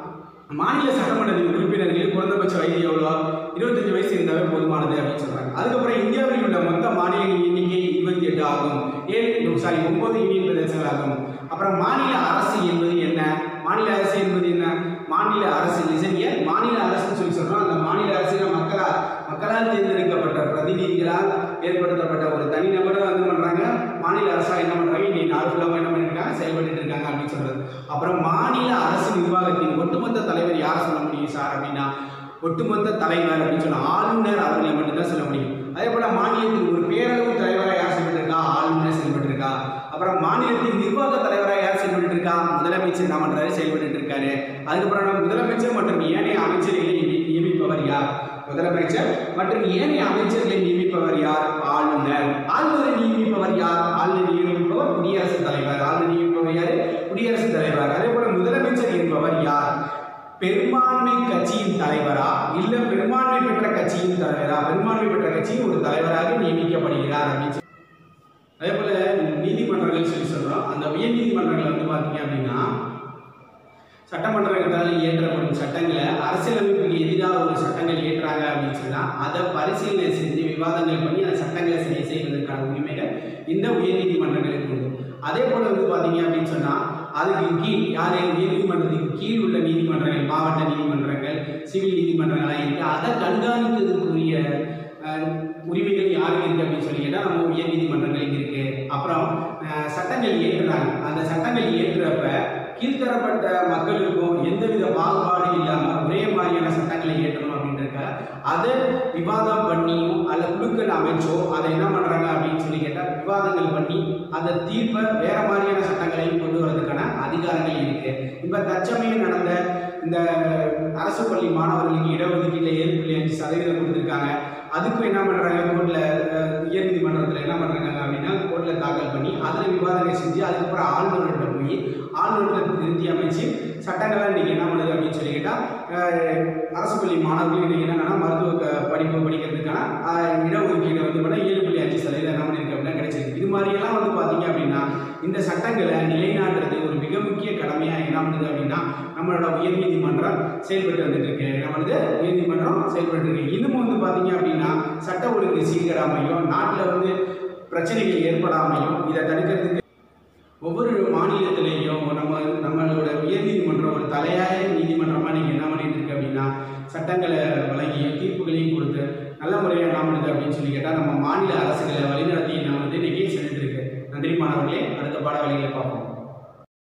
மாநில சட்டமன்றத்தின் உறுப்பினர்கள் குறைந்தபட்ச வயது எவ்வளோ இருபத்தஞ்சு வயசு இருந்தாவே போதுமானது அப்படின்னு சொல்றாங்க அதுக்கப்புறம் இந்தியாவில் உள்ள மொத்த மாநிலங்களின் எண்ணிக்கை இருபத்தி எட்டு ஆகும் ஏழு சாரி ஒன்பது யூனியன் பிரதேசங்கள் ஆகும் அப்புறம் மாநில அரசு என்பது என்ன மாநில அரசு என்பது என்ன மாநில அரசு சரியா மாநில அரசுன்னு சொல்லி சொல்றோம் அந்த மாநில அரசு மக்களால் மக்களால் தேர்ந்தெடுக்கப்பட்ட பிரதிநிதிகளால் ஏற்படுத்தப்பட்ட ஒரு தனிநபரை வந்து பண்றாங்க மாநில அரசா என்ன பண்றாங்க இன்னைக்கு நாடு ஃபுல்லாக என்ன பண்ணிட்டு இருக்காங்க செயல்பட்டு இருக்காங்க அப்படின்னு சொல்றது அப்புறம் மாநில அரசு நிர்வாகத்தின் ஒட்டுமொத்த தலைவர் யார் சொல்ல முடியும் சார் அப்படின்னா ஒட்டுமொத்த தலைவர் அப்படின்னு சொன்னா ஆளுநர் அவர்களை மட்டும்தான் சொல்ல முடியும் அதே போல மாநிலத்தின் ஒரு பேரளவு தலைவராக யார் செயல்பட்டு இருக்கா ஆளுநர் செயல்பட்டு இருக்கா அப்புறம் மாநிலத்தின் நிர்வாக தலைவராக யார் செயல்பட்டு இருக்கா முதலமைச்சர் என்ன பண்றாரு செயல்பட்டு இருக்காரு அதுக்கப்புறம் நம்ம முதலமைச்சர் மற்றும் ஏனைய அமைச்சர்களை நியமி- நியமிப்பவர் யார் முதலமைச்சர் மற்றும் ஏனைய அமைச்சர்களை நியமிப்பவர் யார் ஆளுநர் ஆளுநரை நியமிப்பவர் யார் ஆளுநர் நியமிப்பவர் குடியரசுத் தலைவர் ஆளுநர் நியமிப்பவர் யார் குடியரசுத் தலைவர் அதே போல முதலமைச்சர் என்பவர் யார் பெரும்பான்மை கட்சியின் தலைவரா இல்ல பெரும்பான்மை பெற்ற கட்சியின் தலைவரா பெரும்பான்மை பெற்ற கட்சியின் ஒரு தலைவராக நியமிக்கப்படுகிறார் அப்படின்னு சொல்லி. அதே போல நீதிமன்றங்கள் சொல்லி சொல்றோம் அந்த உயர் நீதிமன்றங்கள் வந்து பாத்தீங்க அப்படின்னா சட்டமன்றத்தால் இயற்றப்படும் சட்டங்களை அரசியலமைப்புக்கு எதிராக ஒரு சட்டங்கள் இயற்றாங்க அப்படின்னு சொன்னா அதை பரிசீலனை செஞ்சு விவாதங்கள் பண்ணி அந்த சட்டங்களை சரி செய்வதற்கான உரிமைகள் இந்த உயர்நீதிமன்றங்களுக்கு உண்டு அதே போல வந்து பாத்தீங்க அப்படின்னு சொன்னா அதுக்கு கீழ் யாரே உயர்நீதிமன்றத்துக்கு கீழ் உள்ள நீதிமன்றங்கள் மாவட்ட நீதிமன்றங்கள் சிவில் நீதிமன்றங்களாக இருக்கு அதை கண்காணிக்கிறதுக்குரிய அஹ், உரிமைகள் யாருக்கு இருக்கு அப்படின்னு சொல்லி கேட்டால் நம்ம உயர் நீதிமன்றங்களுக்கு இருக்கு அப்புறம் அஹ், சட்டங்கள் இயற்றுறாங்க அந்த சட்டங்கள் இயற்றுறப்ப கீழ்த்தரப்பட்ட மக்களுக்கும் எந்தவித பாகுபாடு இல்லாம ஒரே மாதிரியான சட்டங்களை இயற்றணும் அப்படின்றக்க அதை விவாதம் பண்ணி அமைச்சோ அதை என்ன பண்றாங்க அப்படின்னு சொல்லி கேட்டால் விவாதங்கள் பண்ணி அந்த தீர்ப்பை வேற மாதிரியான சட்டங்களையும் கொண்டு வரதுக்கான அதிகாரங்கள் இருக்கு இப்ப தற்சமயம் நடந்த இந்த அரசு பள்ளி மாணவர்களுக்கு இடஒதுக்கீட்டில் ஏழு புள்ளி அஞ்சு சதவீதம் கொடுத்துருக்காங்க அதுக்கும் என்ன பண்றாங்க கோர்ட்ல உயர்நீதிமன்றத்தில் என்ன பண்றாங்க அப்படின்னா கோர்ட்ல தாக்கல் பண்ணி அதில் விவாதங்கள் செஞ்சு அதுக்கப்புறம் ஆளுநர்கிட்ட போய் ஆளுநர்கிட்ட திருத்தி அமைச்சு சட்டங்கள்லாம் இன்னைக்கு என்ன பண்ணுது அப்படின்னு சொல்லி கேட்டால் அரசு பள்ளி மாணவர்கள் இன்னைக்கு என்னன்னா மருத்துவ க- படிப்பு படிக்கிறதுக்கான அஹ், இடஒதுக்கீடு வந்து பண்ண ஏழு புள்ளி அஞ்சு சதவீதம் என்ன பண்ணிருக்கு அப்படின்னா கிடைச்சிருக்கு இது மாதிரியெல்லாம் வந்து பார்த்தீங்க அப்படின்னா இந்த சட்டங்களை நிலைநாட்டுறது ஒரு மிக முக்கிய கடமையாக என்ன பண்ணுது அப்படின்னா நம்மளோட உயர்நீதிமன்றம் செயல்பட்டு வந்துட்டு இருக்கு என்ன பண்ணுது உயர்நீதிமன்றம் செயல்பட்டு இருக்கு இன்னும் வந்து பார்த்தீங்க அப்படின்னா சட்ட ஒழுங்கு சீர்கேடாமையும் நாட்டில் வந்து பிரச்சனைகள் ஏற்படாமையும் இதை தடுக்கிறதுக்கு ஒவ்வொரு மாநிலத்திலேயும் நம்ம நம்மளோட உயர்நீதிமன்றம் ஒரு தலையாய நீதிமன்றமாக நீங்கள் என்ன பண்ணிட்டு இருக்கு அப்படின்னா சட்டங்களை வழங்கியும் தீர்ப்புகளையும் கொடுத்து நல்ல முறையாக என்ன பண்ணுது அப்படின்னு சொல்லி கேட்டால் நம்ம மாநில அரசுகளை வழிநடத்தி என்ன வந்து இன்னைக்கு செஞ்சுட்டு இருக்கு நன்றி மாணவர்களே அடுத்த பாட வழிகளை பார்ப்போம்